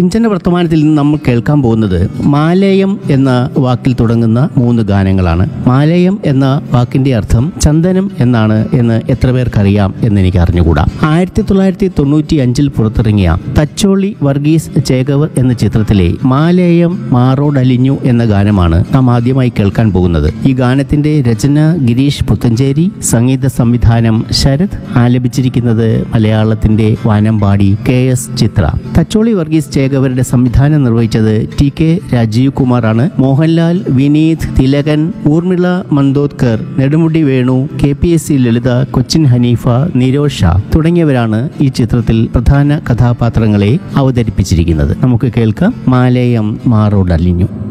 കിഞ്ചന വർത്തമാനത്തിൽ നിന്ന് നമ്മൾ കേൾക്കാൻ പോകുന്നത് മാലയം എന്ന വാക്കിൽ തുടങ്ങുന്ന മൂന്ന് ഗാനങ്ങളാണ് മാലയം എന്ന വാക്കിന്റെ അർത്ഥം ചന്ദനം എന്നാണ് എന്ന് എത്ര പേർക്കറിയാം എന്ന് എനിക്ക് അറിഞ്ഞുകൂടാ ആയിരത്തി തൊള്ളായിരത്തി തൊണ്ണൂറ്റി അഞ്ചിൽ പുറത്തിറങ്ങിയ തച്ചോളി വർഗീസ് ചേകവർ എന്ന ചിത്രത്തിലെ മാലേയം മാറോടലിഞ്ഞു എന്ന ഗാനമാണ് നാം ആദ്യമായി കേൾക്കാൻ പോകുന്നത് ഈ ഗാനത്തിന്റെ രചന ഗിരീഷ് പുത്തഞ്ചേരി സംഗീത സംവിധാനം ശരത് ആലപിച്ചിരിക്കുന്നത് മലയാളത്തിന്റെ വാനമ്പാടി കെ എസ് ചിത്ര തച്ചോളി വർഗീസ് ചേകവരുടെ സംവിധാനം നിർവഹിച്ചത് ടി കെ രാജീവ് കുമാറാണ് Mohanlal Vineeth Thilakan Urmila Matondkar Nedumudi Venu K P S C Lalitha Cochin Haneefa Nirosha തുടങ്ങിയവരാണ് ഈ ചിത്രത്തിൽ പ്രധാന കഥാപാത്രങ്ങളെ അവതരിപ്പിച്ചിരിക്കുന്നത് നമുക്ക് കേൾക്കാം മാലയം മാറോടലിഞ്ഞു